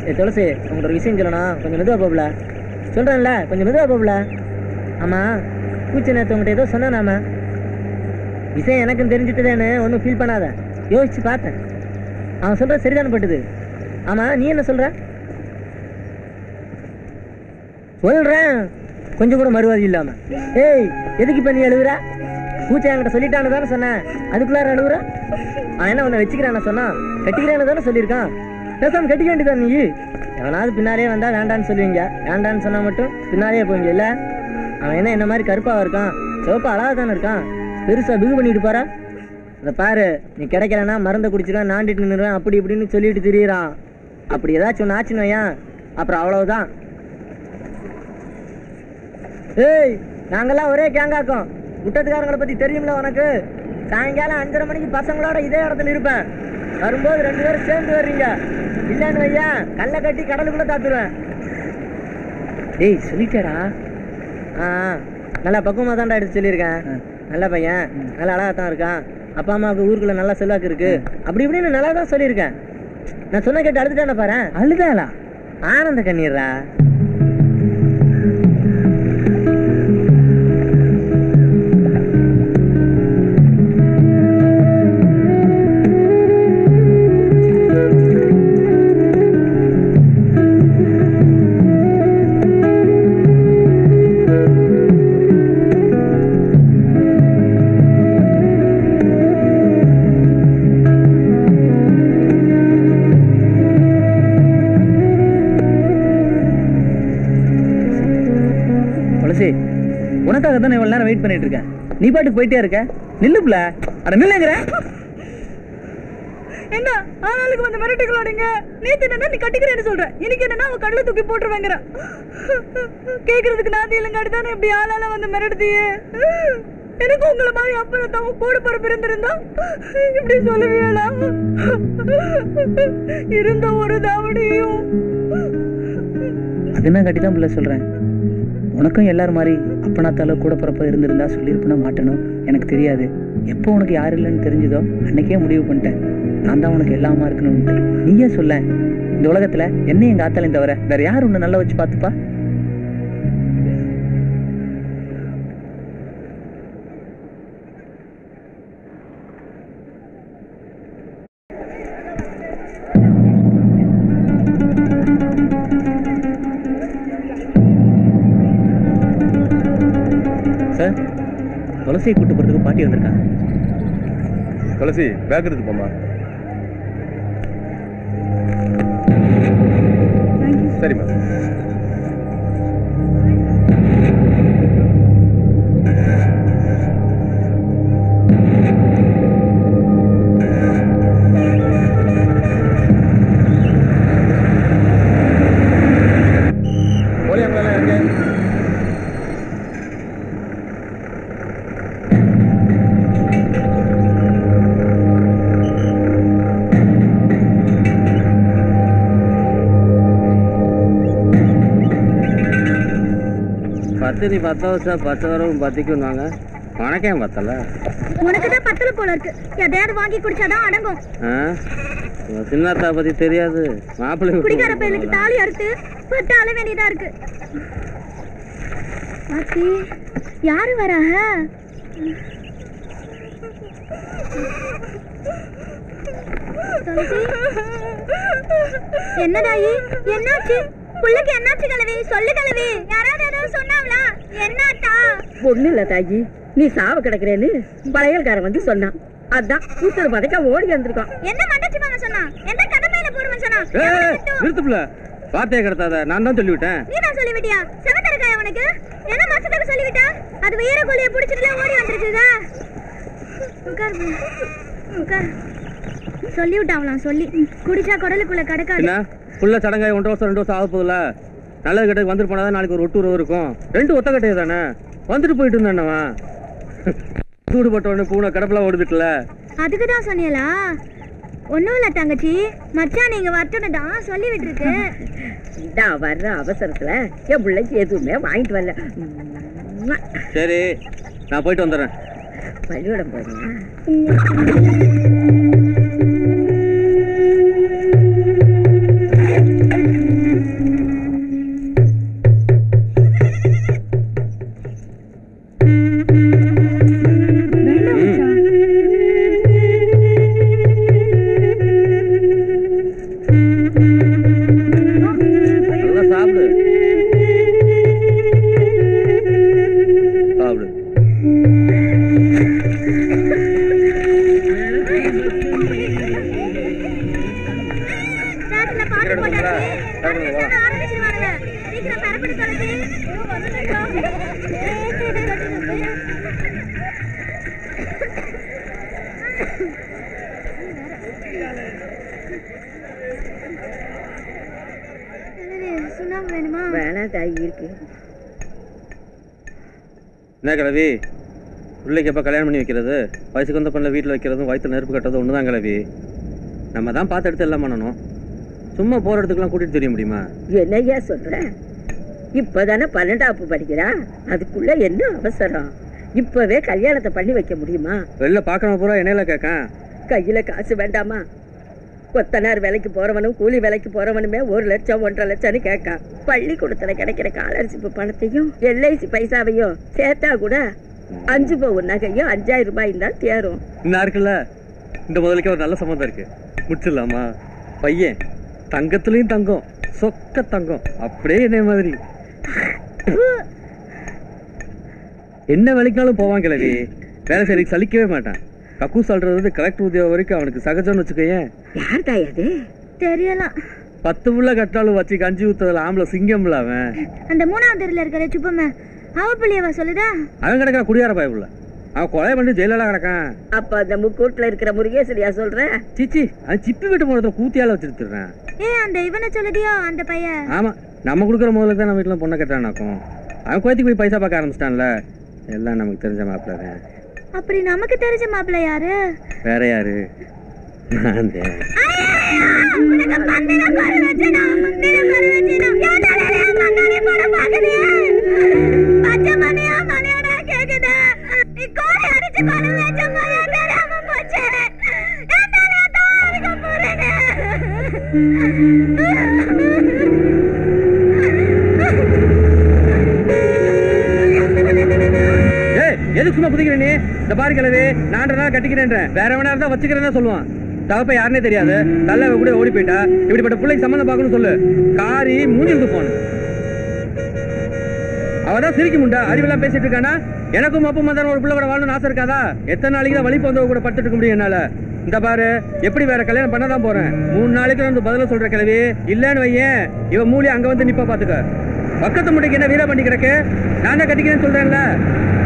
ஏ துளசி உங்கள்கிட்ட ஒரு விஷயம் சொல்லணும் கொஞ்சம் மெதுவா போகல சொல்கிறேன்ல கொஞ்சம் மெதுவா போகல ஆமாம் பூச்சி நேற்று உங்கள்கிட்ட ஏதோ சொன்னானாமா விஷயம் எனக்கும் தெரிஞ்சுட்டுதேன்னு ஒன்றும் ஃபீல் பண்ணாத யோசிச்சு பார்த்தேன் அவன் சொல்கிறது சரிதானே பட்டுது ஆமாம் நீ என்ன சொல்கிற சொல்கிறேன் கொஞ்சம் கூட மறுவாதி இல்லாம ஏய் எதுக்கு இப்ப நீ எழுதுற பூச்சை என்கிட்ட சொல்லிட்டான்னு தானே சொன்னேன் அதுக்குள்ளார எழுதுற அவன் என்ன உன்னை வச்சுக்கிறான் சொன்னான் கட்டிக்கிறேன்னு தானே சொல்லியிருக்கான் பேசாம கட்டிக்க வேண்டியதான் நீ எவனாவது பின்னாலே வந்தா வேண்டான்னு சொல்லுவீங்க வேண்டான்னு சொன்னா மட்டும் பின்னாலே போவீங்க இல்ல அவன் என்ன என்ன மாதிரி கருப்பாவா இருக்கான் சிவப்பா அழகா தானே இருக்கான் பெருசா பிகு பண்ணிட்டு பாரா அதை பாரு நீ கிடைக்கலன்னா மருந்தை குடிச்சிருவேன் நாண்டிட்டு நின்றுவேன் அப்படி இப்படின்னு சொல்லிட்டு திரியிறான் அப்படி ஏதாச்சும் ஒன்று ஆச்சுன்னு வையேன் அப்புறம் அவ்வளவுதான் ஏய் நாங்கெல்லாம் ஒரே கேங்காக்கும் குட்டத்துக்காரங்களை பத்தி தெரியும்ல உனக்கு சாயங்காலம் அஞ்சரை மணிக்கு பசங்களோட இதே இடத்துல இருப்பேன் வரும்போது ரெண்டு பேரும் சேர்ந்து வர்றீங்க இல்லன்னு வையா கல்லை கட்டி கடலுக்குள்ள தாத்துருவேன் டேய் சொல்லிட்டேடா ஆ நல்லா பக்குவமா தான்டா எடுத்து சொல்லியிருக்கேன் நல்ல பையன் நல்லா அழகா தான் இருக்கான் அப்பா அம்மாவுக்கு ஊருக்குள்ள நல்லா செல்வாக்கு இருக்கு அப்படி இப்படின்னு நல்லா தான் சொல்லியிருக்கேன் நான் சொன்ன கேட்டு அழுதுட்டானே பாரு அழுதாளா ஆனந்த கண்ணீர்ரா துளசி உனக்காக தானே இவ்வளவு நேரம் வெயிட் பண்ணிட்டு இருக்கேன் நீ பாட்டுக்கு போயிட்டே இருக்க நில்லுப்ல அட நில்லுங்கிற என்ன ஆளாளுக்கு வந்து மிரட்டுகளோடீங்க நேத்து என்னன்னா நீ கட்டிக்கிறேன்னு சொல்ற இன்னைக்கு என்னன்னா அவன் கடல தூக்கி போட்டுருவேங்கிற கேக்குறதுக்கு நான் இல்லைங்காடி தானே இப்படி ஆளால வந்து மிரட்டுதியே எனக்கு உங்களை மாதிரி அப்புறம் தான் கூட பிறப்பு இருந்திருந்தா இப்படி சொல்லுவீங்களா இருந்த ஒரு தாவடியும் அது என்ன கட்டி தான் பிள்ளை சொல்றேன் உனக்கும் எல்லாரும் மாதிரி அப்பனாத்தால கூட பிறப்ப இருந்திருந்தா சொல்லியிருப்பேனா மாட்டேனோ எனக்கு தெரியாது எப்போ உனக்கு யார் இல்லைன்னு தெரிஞ்சதோ அன்னைக்கே முடிவு பண்ணிட்டேன் நான் தான் உனக்கு எல்லாமா இருக்கணும்னு நீயே சொல்ல இந்த உலகத்துல என்ன எங்க ஆத்தாலையும் தவிர வேற யார் உன்னை நல்லா வச்சு பார்த்துப்பா சார் துளசியை கூட்டு போறதுக்கு பாட்டி வந்திருக்காங்க துளசி பேக் எடுத்து போமா சரிம்மா போலியாங்களா எங்க பத்து நீ பத்து வருஷம் பத்து வரும் பத்திக்கும் வாங்க உனக்கே பத்தல உனக்கு தான் பத்தல போல இருக்கு எதையாவது வாங்கி குடிச்சாதான் அடங்கும் சின்னத்தா பத்தி தெரியாது குடிக்கார மாப்பிள்ளை பையனுக்கு தாலி அறுத்து பட்டு அழ வேண்டியதா இருக்கு ஆத்தி யாரு வராக துளசி? என்னடாயி என்னாச்சு புள்ளைக்கு என்னாச்சு கலவி சொல்லு கலவி யாராவது ஏதாவது சொன்னாங்களா என்னாத்தா ஒண்ணு இல்ல தாயி நீ சாவ கிடக்குறேன்னு பழையல்காரன் வந்து சொன்னான் அதான் கூத்தர் பதைக்க ஓடி வந்திருக்கான் என்ன மண்டச்சி மாமா சொன்னா எந்த கதை மேல போடுவேன் சொன்னா நிறுத்துப்புல வார்த்தையை கிடத்தாத நான் தான் சொல்லிவிட்டேன் நீ தான் சொல்லி விட்டியா செவத்தரக்காய உனக்கு என்ன மாசத்துக்கு சொல்லி விட்டா அது வீர கோழிய புடிச்சிட்டுல ஓடி வந்துருச்சுதா உட்கார் போ. உட்கார் சொல்லி விட்டாங்களாம் சொல்லி குடிச்சா குடலுக்குள்ள கிடக்காது என்ன புள்ள சடங்காய் ஒன்றரை வருஷம் ரெண்டு வருஷம் ஆக போகுதுல நல்லது கெட்டது வந்துட்டு போனாதான் நாளைக்கு ஒரு ஒட்டு உறவு இருக்கும் ரெண்டு ஒத்த கட்டையே தானே வந்துட்டு போயிட்டு இருந்தானவா சூடு பட்ட உடனே பூனை கடப்பில ஓடுதுட்டுல அதுக்கு தான் சொன்னியலா ஒண்ணும் இல்ல தங்கச்சி மச்சான் நீங்க வரட்டுன்னு தான் சொல்லி விட்டுருக்கு நான் வர்ற அவசரத்துல என் பிள்ளைக்கு எதுவுமே வாங்கிட்டு வரல உம்மா. சரி நான் போயிட்டு வந்துடுறேன் பள்ளிக்கூடம் போறியா தியேட்டர்ல பாட்டு சீக்கிரம் போட்டாச்சு எடுங்க, பரமேஸ்வரன் எடுங்க, ஆரம்பிச்சிருவானுங்க சீக்கிரம் பரப்படி தொலைச்சி சுண்ணாம்பு வேணுமா வேணாம் தாய் இருக்கு என்ன கிழவி பிள்ளைக்கு எப்போ கல்யாணம் பண்ணி வைக்கிறது வயசுக்கு வந்த பண்ணல வீட்டில் வைக்கிறதும் வயிற்று நெருப்பு கட்டுறதும் ஒன்று தான் கிழவி நம்ம தான் பார்த்து எடுத்து எல்லாம் பண்ணணும் சும்மா போகிற இடத்துக்குலாம் கூட்டிகிட்டு தெரிய முடியுமா என்னய்யா சொல்ற இப்பதானே பன்னெண்டாப்பு படிக்கிறா அதுக்குள்ள என்ன அவசரம் இப்பவே கல்யாணத்தை பண்ணி வைக்க முடியுமா வெளில பார்க்கணும் பூரா என்னையில கேட்கேன் கையில காசு வேண்டாமா கொத்தனார் வேலைக்கு போறவனும் கூலி வேலைக்கு போறவனுமே ஒரு லட்சம் ஒன்றரை லட்சம்னு கேட்கான் பள்ளிக்கூடத்துல கிடைக்கிற காலரிசிப்பு பணத்தையும் எல்ஐசி பைசாவையும் சேர்த்தா கூட அஞ்சு பவுன் நகையும் அஞ்சாயிரம் ரூபாய் தான் தேரும் இன்னும் இருக்குல்ல இந்த முதலுக்கே ஒரு நல்ல சம்மந்தம் இருக்கு முடிச்சிடலாமா பையன் தங்கத்துலயும் தங்கம் சொக்க தங்கம் அப்படியே என்ன மாதிரி என்ன வேலைக்குனாலும் போவான் கிழவி வேலை செய்யறதுக்கு சலிக்கவே மாட்டான் கக்கூ சொல்றது கலெக்டர் உத்தியோகம் வரைக்கும் அவனுக்கு சகஜம்னு வச்சுக்கோயேன் யார் தாய் அது தெரியலாம் பத்து புள்ள கட்டாலும் வச்சு கஞ்சி ஊத்துறதுல ஆம்பளை சிங்கம்ல அவன் அந்த மூணாவது தெருல இருக்கிற சுப்பம்ம அவ பிள்ளையவ சொல்லுதா அவன் கிடக்கான் குடியார பயப்புள்ள அவன் கொலை பண்ணி ஜெயிலெல்லாம் கிடக்கான் அப்ப அந்த முக்கூட்டுல இருக்கிற முருகேசரியா சொல்ற சிச்சி அவன் சிப்பி விட்டு போனதுல கூத்தியால வச்சிருத்துறேன் ஏ அந்த இவனை சொல்லுதியோ அந்த பையன் ஆமா நம்ம கொடுக்குற முதல்ல தான் நம்ம வீட்டுல பொண்ணை கட்டானாக்கும் அவன் கோயத்துக்கு போய் பைசா பார்க்க ஆரம்பிச்சிட்டான்ல எல்லாம் நமக்கு தெரிஞ்ச மாப்பிள்ள தான் அப்படி நமக்கு தெரிஞ்ச மாப்பிள்ள யாரு வேற யாரு நான் தான். ஏய் எதுக்கு சும்மா குதிக்கிற நீ இந்த பாரு கிழவி நான் நாள் கட்டிக்கிறேன் வேற வேணா இருந்தா வச்சுக்கிறேன்னு சொல்லுவான் தகப்ப யாருனே தெரியாது தள்ள கூட ஓடி போயிட்டா இப்படிப்பட்ட பிள்ளைக்கு சம்மந்தம் பார்க்கணும் சொல்லு காரி மூஞ்சிக்கு போகணும் அவதான் சிரிக்க முண்டா அறிவெல்லாம் பேசிட்டு இருக்கானா எனக்கும் அப்பா மதன் ஒரு பிள்ளை கூட வாழணும்னு ஆசை இருக்காதா எத்தனை நாளைக்கு தான் வழி போந்தவ கூட படுத்துட்டு இருக்க முடியும் என்னால இந்த பாரு எப்படி வேற கல்யாணம் பண்ணதான் போறேன் மூணு நாளைக்கு நான் பதில சொல்ற கிழவி இல்லன்னு வையேன் இவன் மூலி அங்க வந்து நிப்பா பாத்துக்க பக்கத்து முட்டைக்கு என்ன வீரா பண்ணி கிடக்கு நான் தான் கட்டிக்கிறேன்னு சொல்றேன்ல